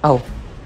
اهو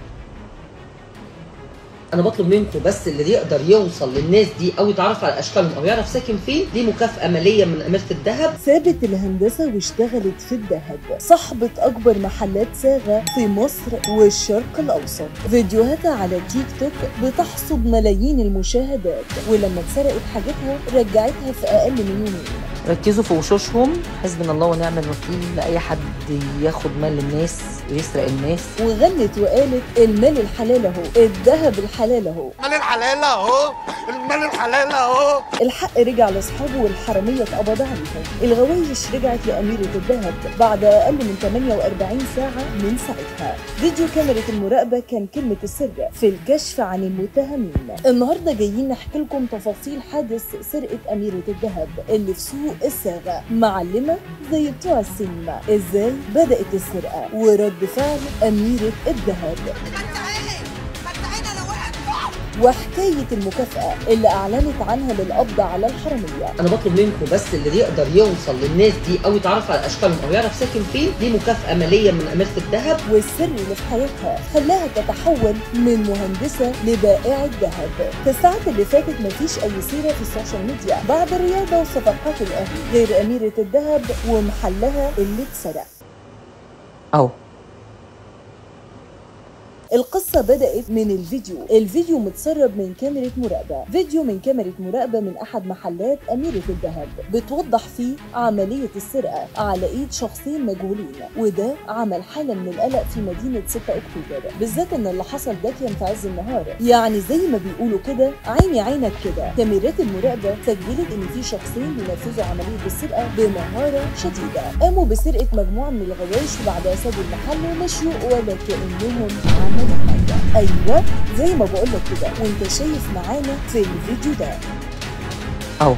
انا بطلب منكم بس اللي يقدر يوصل للناس دي او يتعرف على اشكالهم او يعرف ساكن فين دي مكافاه ماليه من اميره الذهب سابت الهندسة واشتغلت في الذهب صاحبة أكبر محلات صاغة في مصر والشرق الأوسط فيديوهاتها على تيك توك بتحصد ملايين المشاهدات ولما اتسرقت حاجتها رجعتها في أقل من يومين ركزوا في وشوشهم حسبنا الله ونعم الوكيل لاي حد ياخد مال الناس ويسرق الناس وغنت وقالت المال الحلال اهو الذهب الحلال اهو المال الحلال اهو المال الحلال اهو الحق رجع لاصحابه والحراميه اتقبض عليهم الغوايش رجعت لاميره الذهب بعد اقل من 48 ساعه من ساعتها فيديو كاميرا المراقبه كان كلمه السر في الكشف عن المتهمين النهارده جايين نحكي لكم تفاصيل حادث سرقه اميره الذهب اللي في سوق الصاغه معلمه زي بتوع السينما ازاي بدات السرقه ورد فعل اميره الذهب وحكاية المكافأة اللي أعلنت عنها للقبض على الحرامية انا بطلب منكم بس اللي يقدر يوصل للناس دي او يتعرف على اشكالهم او يعرف ساكن فين دي مكافاه ماليه من اميره الذهب والسر اللي في حياتها خلاها تتحول من مهندسة لبائعة ذهب في الساعات اللي فاتت مفيش أي سيرة في السوشيال ميديا بعد الرياضة وصفقات الأهلي غير أميرة الذهب ومحلها اللي اتسرق اهو القصة بدأت من الفيديو الفيديو متسرب من كاميرا مراقبة فيديو من كاميرا مراقبة من أحد محلات أميرة الذهب بتوضح فيه عملية السرقة على إيد شخصين مجهولين وده عمل حالة من القلق في مدينة 6 أكتوبر بالذات إن اللي حصل ده كان في عز النهار يعني زي ما بيقولوا كده عيني عينك كده كاميرات المراقبة سجلت إن في شخصين بينفذوا عملية السرقة بمهارة شديدة قاموا بسرقة مجموعة من الغوايش وبعدها سابوا المحل ومشوا ولا كأنهم عملوا حاجة أيوة زي ما بقولك كده وانت شايف معانا في الفيديو ده اهو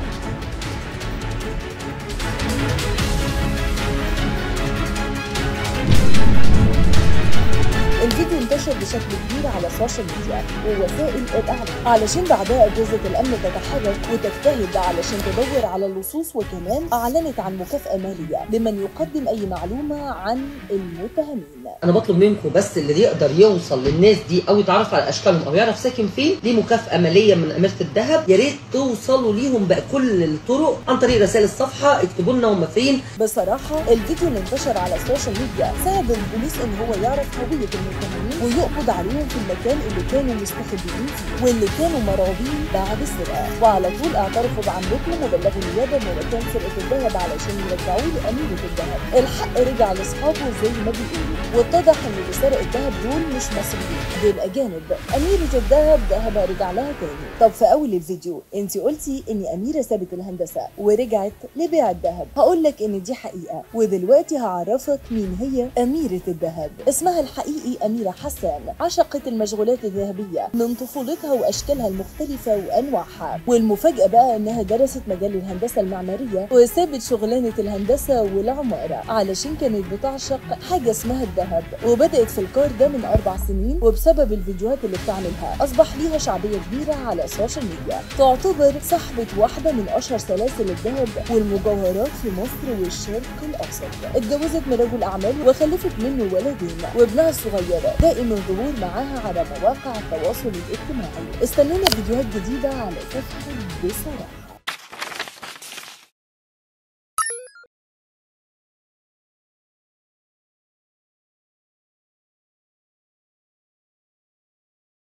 الفيديو انتشر بشكل كبير على السوشيال ميديا ووسائل الاعلام علشان بعدها اجهزه الامن تتحرك وتجتهد علشان تدور على اللصوص وكمان اعلنت عن مكافاه ماليه لمن يقدم اي معلومه عن المتهمين انا بطلب منكم بس اللي يقدر يوصل للناس دي او يتعرف على اشكالهم او يعرف ساكن فين دي مكافاه ماليه من اميره الذهب يا ريت توصلوا ليهم بكل الطرق عن طريق رسائل الصفحه اكتبوا لنا هم فين بصراحة الفيديو اللي انتشر على السوشيال ميديا ساعد البوليس ان هو يعرف هوية المتهمين ويقبض عليهم في المكان اللي كانوا مستخبيين فيه واللي كانوا مرعوبين بعد السرقة وعلى طول اعترفوا بعملتهم وبلغوا النيابة ان مكان سرقة الذهب علشان يرجعوه لأميرة الذهب الحق رجع لاصحابه زي ما بيقولوا واتضح ان اللي سرق الذهب دول مش مصريين دول اجانب أميرة الذهب ذهبها رجع لها تاني طب في اول الفيديو انت قلتي ان أميرة سابت الهندسة ورجعت لبيع الذهب هقول لك ان دي حقيقة ودلوقتي هعرفك مين هي أميرة الذهب اسمها الحقيقي أميرة حسان عشقت المشغولات الذهبية من طفولتها وأشكالها المختلفة وأنواعها والمفاجأة بقى إنها درست مجال الهندسة المعمارية وسابت شغلانة الهندسة والعمارة علشان كانت بتعشق حاجة اسمها الذهب وبدأت في الكار ده من أربع سنين وبسبب الفيديوهات اللي بتعملها أصبح ليها شعبية كبيرة على السوشيال ميديا تعتبر صاحبة واحدة من أشهر سلاسل الذهب والمجوهرات في مصر والشرق الأوسط اتجوزت من رجل أعمال وخلفت منه ولدين وابنها الصغير دائم الظهور معاها على مواقع التواصل الاجتماعي استنونا فيديوهات جديدة على صفحة بصراحة